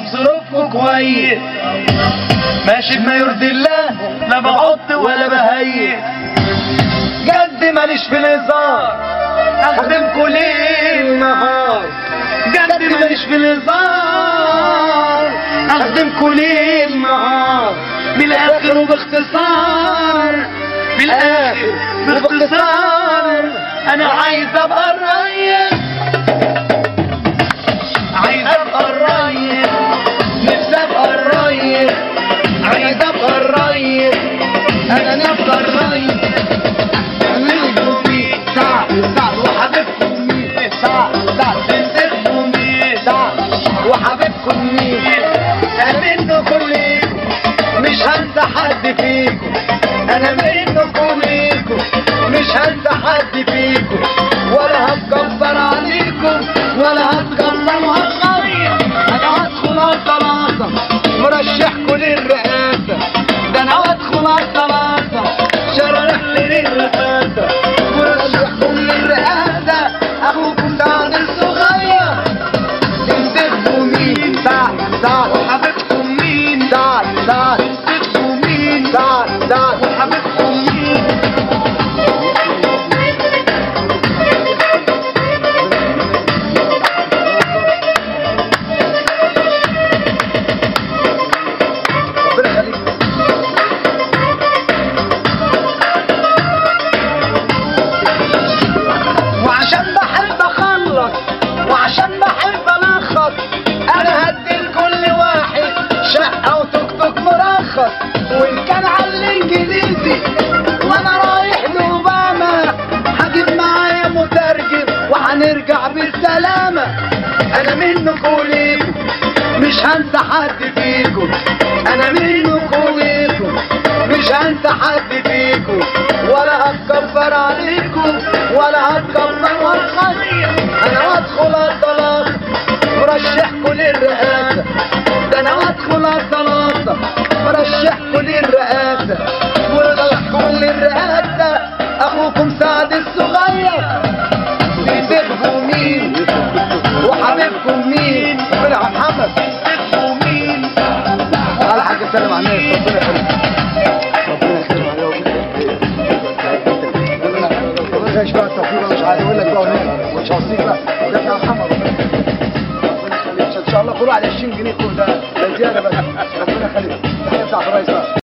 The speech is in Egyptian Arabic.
ظروفكم كويس ماشي بما يرضي الله لا بعط ولا بهيئ جد ماليش في الهزار اخدمكوا ليل نهار جد ماليش في الهزار اخدمكوا ليل نهار بالاخر وباختصار بالاخر باختصار انا عايز ابقى الريس عايز ابقى الريس نفسي ابقى الريس عايز ابقى الريس انا نفسي الريس اعملوا مين سعد سعد وحبيبكم مين سعد سعد تنسبوا مين سعد وحبيبكم مين انا منكم ليكم مش هنسى حد فيكم انا منكم ليكم مش هنسى حد فيكم ولا هتكبر عليكم ولا هتكبر وهتغير انا هدخل على الثلاثة مرشحكم للرئاسة ده انا هدخل على الثلاثة شرح لي للرئاسة مرشحكم للرئاسة اخوكم سعد الصغير تنتخبوا مين سعد سعد وحبيبكم مين سعد سعد تنتخبوا مين سعد سعد وحبيبكم مين ربنا يخليك وعشان بحب اخلص وعشان بحب الخص انا هدي لكل واحد شقه وتوك توك مرخص وان كان على الانجليزي وانا رايح لاوباما هجيب معايا مترجم وهنرجع بالسلامه انا منكم ليكم مش هنسى حد فيكم انا منكم ليكم مش هنسى حد فيكم ولا هتكبر عليكم ولا هتكبر واتخير انا هدخل الثلاثة مرشحكم للرئاسة ده انا هدخل الثلاثة مرشحكم للرئاسة مرشحكم للرئاسة اخوكم سعد الصغير بتبقوا مين وحبيبكم مين ربنا يا محمد بتبقوا مين على حاجة سلم على الناس ربنا يخليك ربنا يخليك بقى التوفيق مش عايز اقول لك بقى ونعم مش هوصيك بقى ده يا محمد ربنا يخليك ان شاء الله كله على 20 جنيه كله ده ده زياده بس ربنا يخليك تحيه بتاعت الرئيس بقى